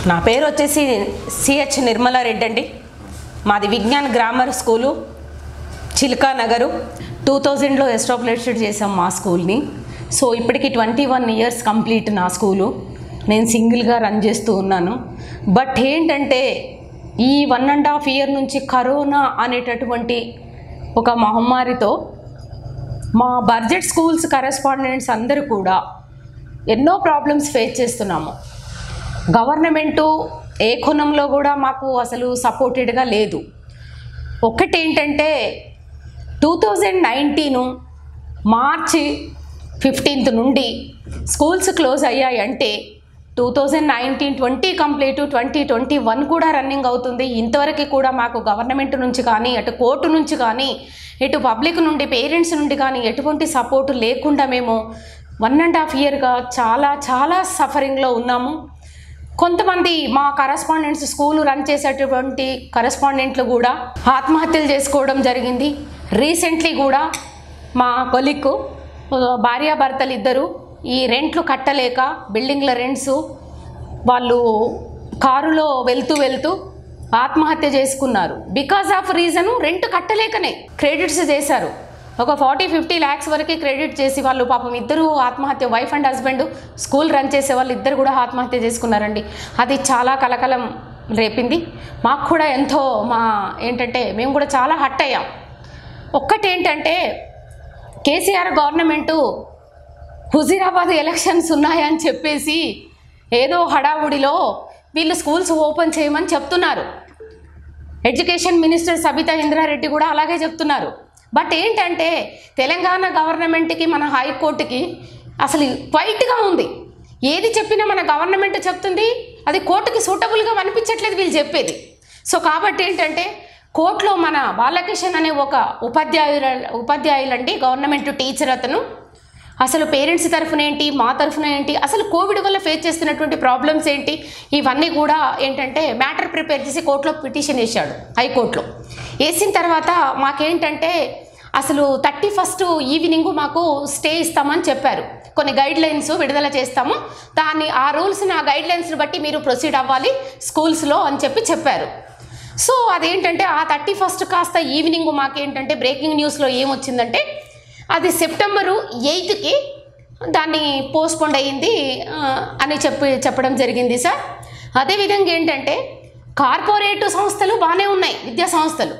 నా పేరు వచ్చేసి సిహెచ్ నిర్మలారెడ్డి అండి మాది Vignan grammar school Chilkanagar two థౌజండ్లో ఎస్టాబ్లిష్డ్ చేసాం మా స్కూల్ని సో ఇప్పటికి ట్వంటీ వన్ ఇయర్స్ కంప్లీట్ నా స్కూలు నేను సింగిల్గా రన్ చేస్తూ ఉన్నాను బట్ ఏంటంటే ఈ వన్ అండ్ హాఫ్ ఇయర్ నుంచి కరోనా అనేటటువంటి ఒక మహమ్మారితో మా బడ్జెట్ స్కూల్స్ కరెస్పాండెంట్స్ అందరూ కూడా ఎన్నో ప్రాబ్లమ్స్ ఫేస్ చేస్తున్నాము గవర్నమెంటు ఏ కోణంలో కూడా మాకు అసలు సపోర్టెడ్గా లేదు ఒకటి ఏంటంటే two thousand nineteen March fifteenth నుండి స్కూల్స్ క్లోజ్ అయ్యాయి అంటే two thousand nineteen twenty complete twenty twenty one కూడా రన్నింగ్ అవుతుంది ఇంతవరకు కూడా మాకు గవర్నమెంట్ నుంచి కానీ అటు కోర్టు నుంచి కానీ ఇటు పబ్లిక్ నుండి పేరెంట్స్ నుండి కానీ ఎటువంటి సపోర్ట్ లేకుండా మేము వన్ అండ్ హాఫ్ ఇయర్గా చాలా చాలా సఫరింగ్లో ఉన్నాము కొంతమంది మా కరస్పాండెంట్స్ స్కూల్ రన్ చేసేటటువంటి కరస్పాండెంట్లు కూడా ఆత్మహత్యలు చేసుకోవడం జరిగింది రీసెంట్లీ కూడా మా కొలిక్కు భార్యాభర్తలు ఇద్దరు ఈ రెంట్లు కట్టలేక బిల్డింగ్ల రెంట్స్ వాళ్ళు కారులో వెళ్తూ వెళ్తూ ఆత్మహత్య చేసుకున్నారు బికాస్ ఆఫ్ రీజను రెంట్ కట్టలేకనే క్రెడిట్స్ చేశారు ఒక ఫార్టీ ఫిఫ్టీ ల్యాక్స్ వరకు క్రెడిట్ చేసి వాళ్ళు పాపం ఇద్దరు ఆత్మహత్య wife and husband school run చేసే వాళ్ళు ఇద్దరు కూడా ఆత్మహత్య చేసుకున్నారండి అది చాలా కలకలం రేపింది మాకు కూడా ఎంతో మా ఏంటంటే మేము కూడా చాలా హట్ అయ్యాం ఒక్కటేంటంటే కేసీఆర్ గవర్నమెంటు హుజీరాబాద్ ఎలక్షన్స్ ఉన్నాయని చెప్పేసి ఏదో హడావుడిలో వీళ్ళు స్కూల్స్ ఓపెన్ చేయమని చెప్తున్నారు ఎడ్యుకేషన్ మినిస్టర్ సబితా ఇంద్రారెడ్డి కూడా అలాగే చెప్తున్నారు బట్ ఏంటంటే తెలంగాణ గవర్నమెంట్కి మన హైకోర్టుకి అసలు వైట్గా ఉంది ఏది చెప్పినా మన గవర్నమెంట్ చెప్తుంది అది కోర్టుకి సూటబుల్గా అనిపించట్లేదు వీళ్ళు చెప్పేది సో కాబట్టి ఏంటంటే కోర్టులో మన బాలకిషన్ అనే ఒక ఉపాధ్యాయుల ఉపాధ్యాయులండి గవర్నమెంట్ టీచర్ అతను అసలు పేరెంట్స్ తరఫున ఏంటి మా తరఫున ఏంటి అసలు కోవిడ్ వల్ల ఫేస్ చేస్తున్నటువంటి ప్రాబ్లమ్స్ ఏంటి ఇవన్నీ కూడా ఏంటంటే మ్యాటర్ ప్రిపేర్ చేసి కోర్టులో పిటిషన్ వేశాడు హైకోర్టులో వేసిన తర్వాత మాకేంటంటే అసలు థర్టీ ఫస్ట్ ఈవినింగ్ మాకు స్టే ఇస్తామని చెప్పారు కొన్ని గైడ్ లైన్స్ విడుదల చేస్తాము దాన్ని ఆ రూల్స్ని ఆ గైడ్ లైన్స్ని బట్టి మీరు ప్రొసీడ్ అవ్వాలి స్కూల్స్లో అని చెప్పి చెప్పారు సో అదేంటంటే ఆ థర్టీ ఫస్ట్ కాస్త ఈవినింగ్ మాకేంటంటే బ్రేకింగ్ న్యూస్లో ఏమొచ్చిందంటే అది సెప్టెంబరు ఎయిత్కి దాన్ని పోస్ట్పోండ్ అయ్యింది ఆ, అని చెప్పి చెప్పడం జరిగింది సార్ అదేవిధంగా ఏంటంటే కార్పొరేట్ సంస్థలు బాగానే ఉన్నాయి విద్యా సంస్థలు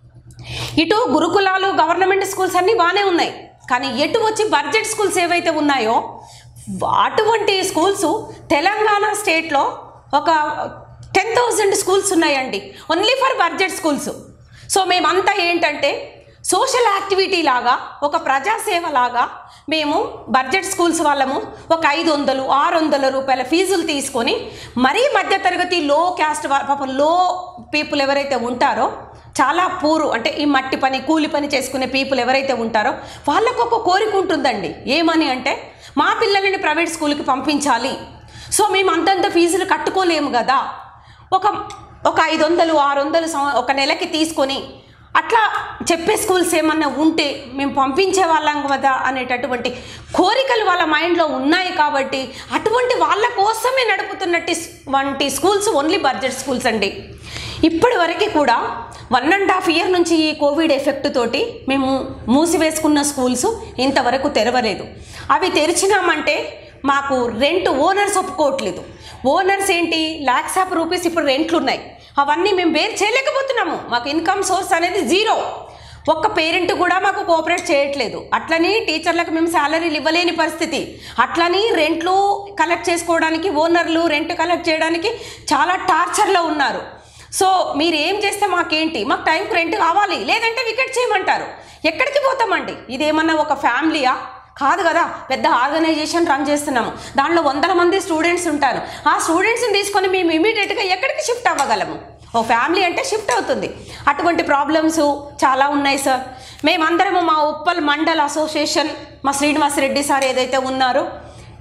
ఇటు గురుకులాలు గవర్నమెంట్ స్కూల్స్ అన్నీ బాగానే ఉన్నాయి కానీ ఎటు వచ్చి బడ్జెట్ స్కూల్స్ ఏవైతే ఉన్నాయో అటువంటి స్కూల్స్ తెలంగాణ స్టేట్లో ఒక టెన్ థౌజండ్ స్కూల్స్ ఉన్నాయండి only for budget schools so మేమంతా ఏంటంటే సోషల్ యాక్టివిటీ లాగా ఒక ప్రజాసేవ లాగా మేము బడ్జెట్ స్కూల్స్ వాళ్ళము ఒక ఐదు వందలు ఆరు వందల రూపాయల ఫీజులు తీసుకొని మరీ మధ్యతరగతి లో క్యాస్ట్ వా- పాపం లో పీపుల్ ఎవరైతే ఉంటారో చాలా పూరు అంటే ఈ మట్టి పని కూలి పని చేసుకునే పీపుల్ ఎవరైతే ఉంటారో వాళ్ళకు ఒక కోరిక ఉంటుందండి ఏమని అంటే మా పిల్లల్ని ప్రైవేట్ స్కూల్కి పంపించాలి సో మేము అంతంత ఫీజులు కట్టుకోలేము కదా ఒక ఒక ఐదు వందలు ఆరు వందలు సం- ఒక నెలకి తీసుకొని అట్లా చెప్పే స్కూల్స్ ఏమన్నా ఉంటే మేము పంపించే వాళ్ళం కదా అనేటటువంటి కోరికలు వాళ్ళ మైండ్లో ఉన్నాయి కాబట్టి అటువంటి వాళ్ళ కోసమే నడుపుతున్నట్టు వంటి స్కూల్స్ ఓన్లీ బడ్జెట్ స్కూల్స్ అండి ఇప్పటి వరకు కూడా వన్ అండ్ హాఫ్ ఇయర్ నుంచి ఈ కోవిడ్ ఎఫెక్ట్ తోటి మేము మూసివేసుకున్న స్కూల్స్ ఇంతవరకు తెరవలేదు అవి తెరిచినామంటే మాకు రెంట్ ఓనర్స్ ఒప్పుకోవట్లేదు ఓనర్స్ ఏంటి ల్యాక్స్ ఆఫ్ రూపీస్ ఇప్పుడు రెంట్లు ఉన్నాయి అవన్నీ మేము బేర్ చేయలేకపోతున్నాము మాకు ఇన్కమ్ సోర్స్ అనేది జీరో ఒక్క పేరెంట్ కూడా మాకు కోఆపరేట్ చేయట్లేదు అట్లని టీచర్లకు మేము శాలరీలు ఇవ్వలేని పరిస్థితి అట్లని రెంట్లు కలెక్ట్ చేసుకోవడానికి ఓనర్లు రెంట్ కలెక్ట్ చేయడానికి చాలా టార్చర్లో ఉన్నారు సో మీరు ఏం చేస్తే మాకేంటి మాకు టైంకి రెంట్ కావాలి లేదంటే వికెట్ చేయమంటారు ఎక్కడికి పోతామండి ఇదేమన్నా ఒక ఫ్యామిలీయా కాదు కదా పెద్ద ఆర్గనైజేషన్ రన్ చేస్తున్నాము దాంట్లో వందల మంది స్టూడెంట్స్ ఉంటారు ఆ స్టూడెంట్స్ని తీసుకొని మేము ఇమీడియట్గా ఎక్కడికి షిఫ్ట్ అవ్వగలము ఓ ఫ్యామిలీ అంటే షిఫ్ట్ అవుతుంది అటువంటి ప్రాబ్లమ్స్ చాలా ఉన్నాయి సార్ మేమందరము మా ఉప్పల్ మండల్ అసోసియేషన్ మా శ్రీనివాస్ రెడ్డి సార్ ఏదైతే ఉన్నారో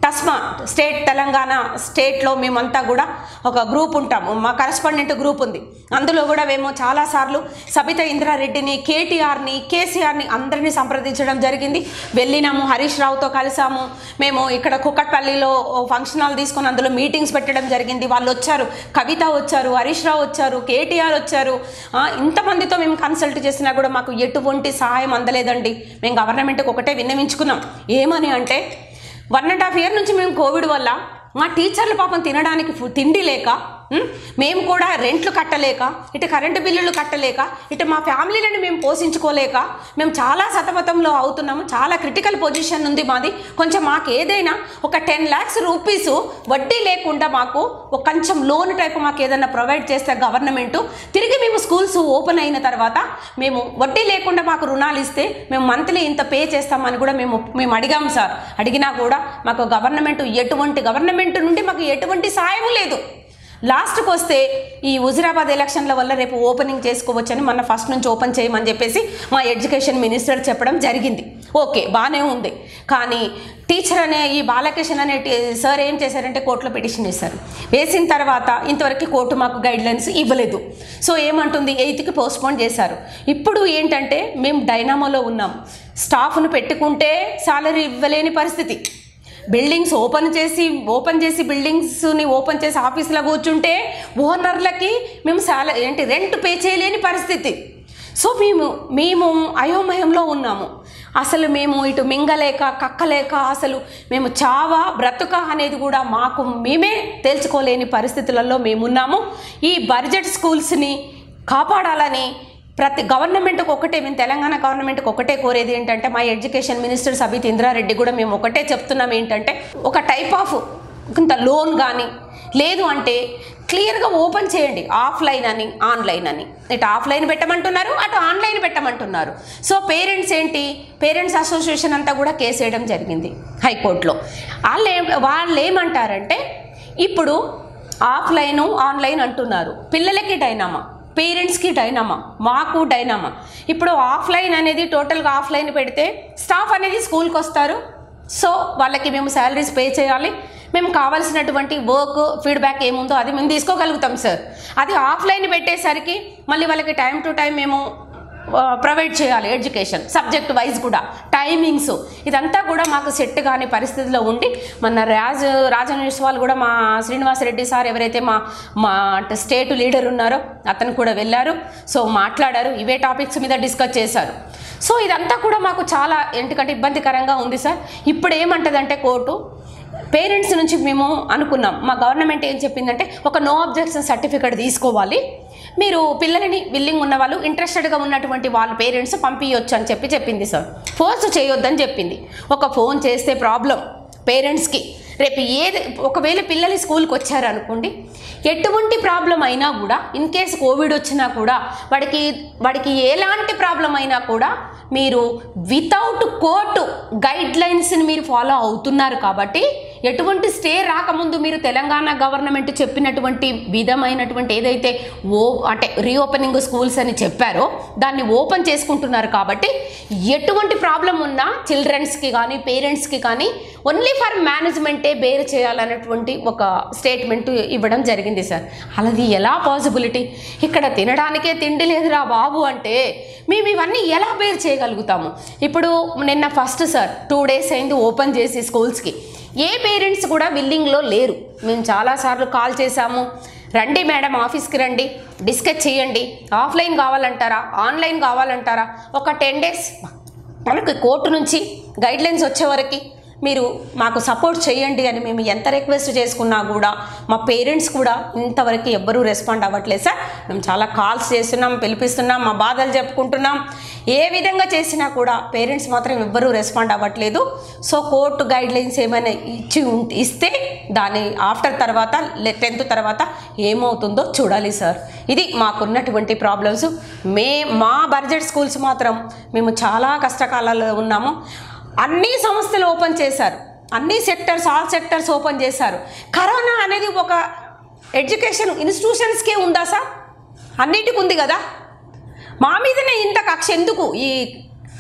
టస్మా స్టేట్ తెలంగాణ స్టేట్లో మేమంతా కూడా ఒక గ్రూప్ ఉంటాము మా కరస్పాండెంట్ గ్రూప్ ఉంది అందులో కూడా మేము చాలాసార్లు సబిత ఇంద్రారెడ్డిని కేటీఆర్ని కేసీఆర్ని అందరినీ సంప్రదించడం జరిగింది వెళ్ళినాము హరీష్ రావుతో కలిసాము మేము ఇక్కడ కుక్కట్పల్లిలో ఫంక్షన్ హాల్ తీసుకొని అందులో మీటింగ్స్ పెట్టడం జరిగింది వాళ్ళు వచ్చారు కవిత వచ్చారు హరీష్ రావు వచ్చారు కేటీఆర్ వచ్చారు ఆ, ఇంతమందితో మేము కన్సల్ట్ చేసినా కూడా మాకు ఎటువంటి సహాయం అందలేదండి మేము గవర్నమెంట్కి ఒకటే విన్నవించుకున్నాం ఏమని అంటే వన్ అండ్ హాఫ్ ఇయర్ నుంచి మేము కోవిడ్ వల్ల మా టీచర్లు పాపం తినడానికి ఫు- తిండి లేక ఉం, మేము కూడా రెంట్లు కట్టలేక ఇటు కరెంటు బిల్లులు కట్టలేక ఇటు మా ఫ్యామిలీలను మేము పోషించుకోలేక మేము చాలా సతమతంలో అవుతున్నాము చాలా క్రిటికల్ పొజిషన్ ఉంది మాది కొంచెం మాకు ఏదైనా ఒక టెన్ ల్యాక్స్ రూపీస్ వడ్డీ లేకుండా మాకు ఒక కొంచెం లోన్ టైప్ మాకు ఏదైనా ప్రొవైడ్ చేస్తే గవర్నమెంట్ తిరిగి మేము స్కూల్స్ ఓపెన్ అయిన తర్వాత మేము వడ్డీ లేకుండా మాకు రుణాలు ఇస్తే మేము మంత్లీ ఇంత పే చేస్తామని కూడా మేము మేము అడిగాం సార్ అడిగినా కూడా మాకు గవర్నమెంట్ ఎటువంటి గవర్నమెంట్ నుండి మాకు ఎటువంటి సాయం లేదు లాస్ట్కి వస్తే ఈ హుజురాబాద్ ఎలక్షన్ల వల్ల రేపు ఓపెనింగ్ చేసుకోవచ్చని మన ఫస్ట్ నుంచి ఓపెన్ చేయమని చెప్పేసి మా ఎడ్యుకేషన్ మినిస్టర్ చెప్పడం జరిగింది ఓకే బాగానే ఉంది కానీ టీచర్ అనే ఈ బాలకృష్ణ అనే టీ- సార్ ఏం చేశారంటే కోర్టులో పిటిషన్ వేశారు వేసిన తర్వాత ఇంతవరకు కోర్టు మాకు గైడ్ లైన్స్ ఇవ్వలేదు సో ఏమంటుంది ఎయిత్కి పోస్ట్పోన్ చేశారు ఇప్పుడు ఏంటంటే మేము డైనామోలో ఉన్నాం స్టాఫ్ను పెట్టుకుంటే సాలరీ ఇవ్వలేని పరిస్థితి బిల్డింగ్స్ ఓపెన్ చేసి ఓపెన్ చేసి బిల్డింగ్స్ని ఓపెన్ చేసి ఆఫీస్లో కూర్చుంటే ఓనర్లకి మేము సాల ఏంటి రెంట్ పే చేయలేని పరిస్థితి సో మేము మేము అయోమయంలో ఉన్నాము అసలు మేము ఇటు మింగలేక కక్కలేక అసలు మేము చావా బ్రతుక అనేది కూడా మాకు మేమే తేల్చుకోలేని పరిస్థితులలో మేమున్నాము ఈ బడ్జెట్ స్కూల్స్ని కాపాడాలని ప్రతి గవర్నమెంట్కి ఒకటే మేము తెలంగాణ గవర్నమెంట్కి ఒకటే కోరేది ఏంటంటే మా ఎడ్యుకేషన్ మినిస్టర్ సబిత్ ఇంద్రారెడ్డి కూడా మేము ఒకటే చెప్తున్నాం ఏంటంటే ఒక టైప్ ఆఫ్ కొంత లోన్ కానీ లేదు అంటే క్లియర్గా ఓపెన్ చేయండి ఆఫ్లైన్ అని ఆన్లైన్ అని ఇటు ఆఫ్లైన్ పెట్టమంటున్నారు అటు ఆన్లైన్ పెట్టమంటున్నారు సో పేరెంట్స్ ఏంటి పేరెంట్స్ అసోసియేషన్ అంతా కూడా కేసు వేయడం జరిగింది హైకోర్టులో వాళ్ళు ఏం వాళ్ళు ఏమంటారంటే ఇప్పుడు ఆఫ్లైన్ ఆన్లైన్ అంటున్నారు పిల్లలకి డైనామా పేరెంట్స్కి డైనామా మాకు డైనామా ఇప్పుడు ఆఫ్లైన్ అనేది టోటల్గా ఆఫ్లైన్ పెడితే స్టాఫ్ అనేది స్కూల్కి వస్తారు సో వాళ్ళకి మేము శాలరీస్ పే చేయాలి మేము కావాల్సినటువంటి వర్క్ ఫీడ్బ్యాక్ ఏముందో అది మేము తీసుకోగలుగుతాం సార్ అది ఆఫ్లైన్ పెట్టేసరికి మళ్ళీ వాళ్ళకి టైం టు టైం మేము ప్రొవైడ్ చేయాలి ఎడ్యుకేషన్ సబ్జెక్ట్ వైజ్ కూడా టైమింగ్స్ ఇదంతా కూడా మాకు సెట్ కాని పరిస్థితిలో ఉండి మన రాజ్ రాజనీష్ వాళ్ళు కూడా మా శ్రీనివాసరెడ్డి సార్ ఎవరైతే మా మా స్టేట్ లీడర్ ఉన్నారో అతను కూడా వెళ్ళారు సో మాట్లాడారు ఇవే టాపిక్స్ మీద డిస్కస్ చేశారు సో ఇదంతా కూడా మాకు చాలా ఎందుకంటే ఇబ్బందికరంగా ఉంది సార్ ఇప్పుడు ఏమంటదంటే కోర్టు పేరెంట్స్ నుంచి మేము అనుకున్నాం మా గవర్నమెంట్ ఏం చెప్పిందంటే ఒక నో అబ్జెక్షన్ సర్టిఫికేట్ తీసుకోవాలి మీరు పిల్లలని బిల్లింగ్ ఉన్న వాళ్ళు ఇంట్రెస్టెడ్గా ఉన్నటువంటి వాళ్ళ పేరెంట్స్ పంపించవచ్చు అని చెప్పి చెప్పింది సార్ ఫోర్స్ చేయొద్దని చెప్పింది ఒక ఫోన్ చేస్తే ప్రాబ్లం పేరెంట్స్కి రేపు ఏది ఒకవేళ పిల్లలు స్కూల్కి వచ్చారనుకోండి ఎటువంటి ప్రాబ్లం అయినా కూడా ఇన్ కేస్ కోవిడ్ వచ్చినా కూడా వాడికి వాడికి ఎలాంటి ప్రాబ్లం అయినా కూడా మీరు వితౌట్ కోర్టు గైడ్ లైన్స్ని మీరు ఫాలో అవుతున్నారు కాబట్టి ఎటువంటి స్టే రాకముందు మీరు తెలంగాణ గవర్నమెంట్ చెప్పినటువంటి విధమైనటువంటి ఏదైతే ఓ అంటే రీఓపెనింగ్ స్కూల్స్ అని చెప్పారో దాన్ని ఓపెన్ చేసుకుంటున్నారు కాబట్టి ఎటువంటి ప్రాబ్లం ఉన్నా చిల్డ్రన్స్కి కానీ పేరెంట్స్కి కానీ ఓన్లీ ఫర్ మేనేజ్మెంటే బేర్ చేయాలన్నటువంటి ఒక స్టేట్మెంట్ ఇవ్వడం జరిగింది సార్ అలాది ఎలా పాసిబిలిటీ ఇక్కడ తినడానికే తిండి లేదురా బాబు అంటే మేము ఇవన్నీ ఎలా బేర్ చేయగలుగుతాము ఇప్పుడు నిన్న ఫస్ట్ సార్ టూ డేస్ అయింది ఓపెన్ చేసి స్కూల్స్కి ఏ పేరెంట్స్ కూడా విల్లింగ్లో లేరు మేము చాలాసార్లు కాల్ చేశాము రండి మేడం ఆఫీస్కి రండి డిస్కస్ చేయండి ఆఫ్లైన్ కావాలంటారా ఆన్లైన్ కావాలంటారా ఒక టెన్ డేస్ మనకి కోర్టు నుంచి గైడ్లైన్స్ వచ్చే వరకు మీరు మాకు సపోర్ట్ చేయండి అని మేము ఎంత రిక్వెస్ట్ చేసుకున్నా కూడా మా పేరెంట్స్ కూడా ఇంతవరకు ఎవ్వరూ రెస్పాండ్ అవ్వట్లేదు సార్ మేము చాలా కాల్స్ చేస్తున్నాం పిలిపిస్తున్నాం మా బాధలు చెప్పుకుంటున్నాం ఏ విధంగా చేసినా కూడా పేరెంట్స్ మాత్రం ఎవ్వరూ రెస్పాండ్ అవ్వట్లేదు సో కోర్టు గైడ్లైన్స్ ఏమైనా ఇచ్చి ఉం- ఇస్తే దాని ఆఫ్టర్ తర్వాత టెన్త్ తర్వాత ఏమవుతుందో చూడాలి సార్ ఇది మాకున్నటువంటి ప్రాబ్లమ్స్ మే మా బడ్జెట్ స్కూల్స్ మాత్రం మేము చాలా కష్టకాలాల్లో ఉన్నాము అన్ని సంస్థలు ఓపెన్ చేశారు అన్ని సెక్టర్స్ ఆల్ సెక్టర్స్ ఓపెన్ చేశారు కరోనా అనేది ఒక ఎడ్యుకేషన్ ఇన్స్టిట్యూషన్స్కే ఉందా సార్ అన్నిటికి ఉంది కదా మా మీదనే ఇంత కక్ష ఎందుకు ఈ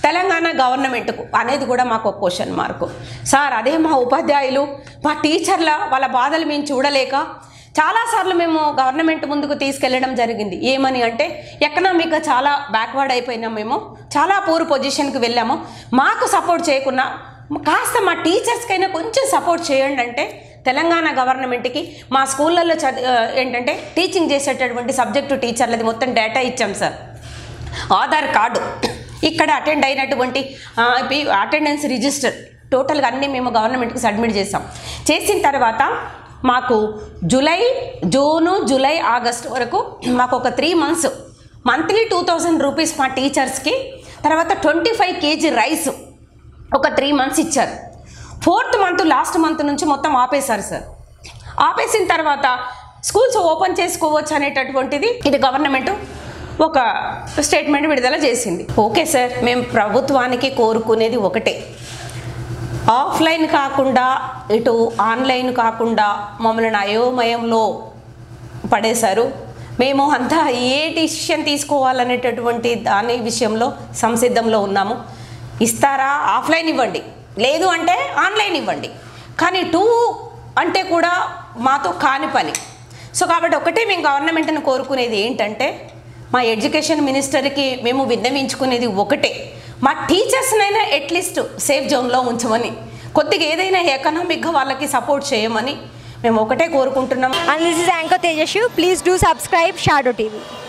తెలంగాణ గవర్నమెంట్కు అనేది కూడా మాకు ఒక క్వశ్చన్ మార్కు సార్ అదే మా ఉపాధ్యాయులు మా టీచర్ల వాళ్ళ బాధలు మేము చూడలేక చాలాసార్లు మేము గవర్నమెంట్ ముందుకు తీసుకెళ్ళడం జరిగింది ఏమని అంటే ఎకనామిక్గా చాలా బ్యాక్వర్డ్ అయిపోయినాం మేము చాలా పూర్ పొజిషన్కి వెళ్ళాము మాకు సపోర్ట్ చేయకుండా కాస్త మా టీచర్స్కైనా కొంచెం సపోర్ట్ చేయండి అంటే తెలంగాణ గవర్నమెంట్కి మా స్కూళ్ళల్లో చది ఆ, ఏంటంటే టీచింగ్ చేసేటటువంటి సబ్జెక్టు టీచర్లది మొత్తం డేటా ఇచ్చాం సార్ ఆధార్ కార్డు ఇక్కడ అటెండ్ అయినటువంటి అటెండెన్స్ రిజిస్టర్ టోటల్గా అన్నీ మేము గవర్నమెంట్కి సబ్మిట్ చేసాం చేసిన తర్వాత మాకు జూలై జూను జూలై ఆగస్ట్ వరకు మాకు ఒక three months monthly two thousand rupees మా టీచర్స్కి తర్వాత ట్వంటీ ఫైవ్ కేజీ రైస్ ఒక త్రీ మంత్స్ ఇచ్చారు ఫోర్త్ మంత్ లాస్ట్ మంత్ నుంచి మొత్తం ఆపేశారు సార్ ఆపేసిన తర్వాత స్కూల్స్ ఓపెన్ చేసుకోవచ్చు అనేటటువంటిది ఇది గవర్నమెంట్ ఒక స్టేట్మెంట్ విడుదల చేసింది ఓకే సార్ మేము ప్రభుత్వానికి కోరుకునేది ఒకటే ఆఫ్లైన్ కాకుండా ఇటు ఆన్లైన్ కాకుండా మమ్మల్ని అయోమయంలో పడేశారు మేము అంతా ఏ డిసిషన్ తీసుకోవాలనేటటువంటి దాని విషయంలో సంసిద్ధంలో ఉన్నాము ఇస్తారా ఆఫ్లైన్ ఇవ్వండి లేదు అంటే ఆన్లైన్ ఇవ్వండి కానీ టూ అంటే కూడా మాతో కాని పని సో కాబట్టి ఒకటే మేము గవర్నమెంట్ని కోరుకునేది ఏంటంటే మా ఎడ్యుకేషన్ మినిస్టర్కి మేము విన్నవించుకునేది ఒకటే మా టీచర్స్నైనా అట్లీస్ట్ సేఫ్ జోన్లో ఉంచమని కొద్దిగా ఏదైనా ఎకనామిక్గా వాళ్ళకి సపోర్ట్ చేయమని మేము ఒకటే కోరుకుంటున్నాం And this is Anchor Tejashu. Please do subscribe Shadow TV.